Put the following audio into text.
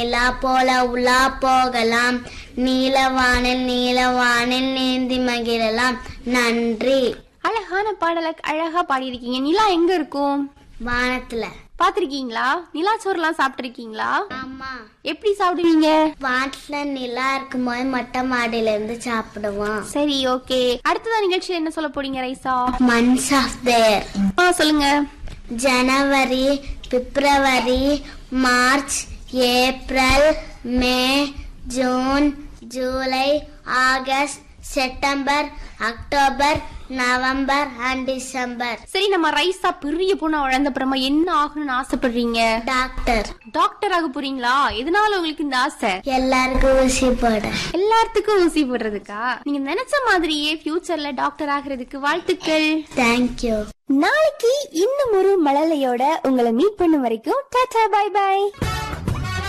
நிலா போல உலா போகலாம் நீலவானில் நீலவானில் நீந்தி மகிழலாம் நன்றி அழகான பாடலை அழகா பாடியிருக்கீங்க நிலா எங்க இருக்கும் வானத்துல பாத்திருக்கீங்களா நிலா சோறுலாம் சாப்பிட்டிருக்கீங்களா ஆமா எப்படி சாப்பிடுவீங்க வானத்துல நிலா இருக்கும்போது மொட்டை மாடியில இருந்து சாப்பிடுவோம் சரி ஓகே அடுத்ததா நிகழ்ச்சியில என்ன சொல்ல போறீங்க ரைசா மன்ஸ் ஆஃப் தேர் ஆ சொல்லுங்க January February March April May June July August September October November and December சரி நம்ம ரைசா பெரிய பொண்ணா வளர்ந்த அப்புறமா என்ன ஆகணும்னு ஆசைப்படுறீங்க டாக்டர் டாக்டர் ஆக போறீங்களா எதனால உங்களுக்கு இந்த ஆசை எல்லாருக்கும் ஊசி போட எல்லாத்துக்கும் ஊசி போடுறதுக்கா நீங்க நினைச்ச மாதிரியே ஃபியூச்சர்ல டாக்டர் ஆகிறதுக்கு வாழ்த்துக்கள் தேங்க்யூ நாளைக்கு இன்னும் ஒரு மழலையோட உங்களை மீட் பண்ணும் வரைக்கும் டாடா பை பை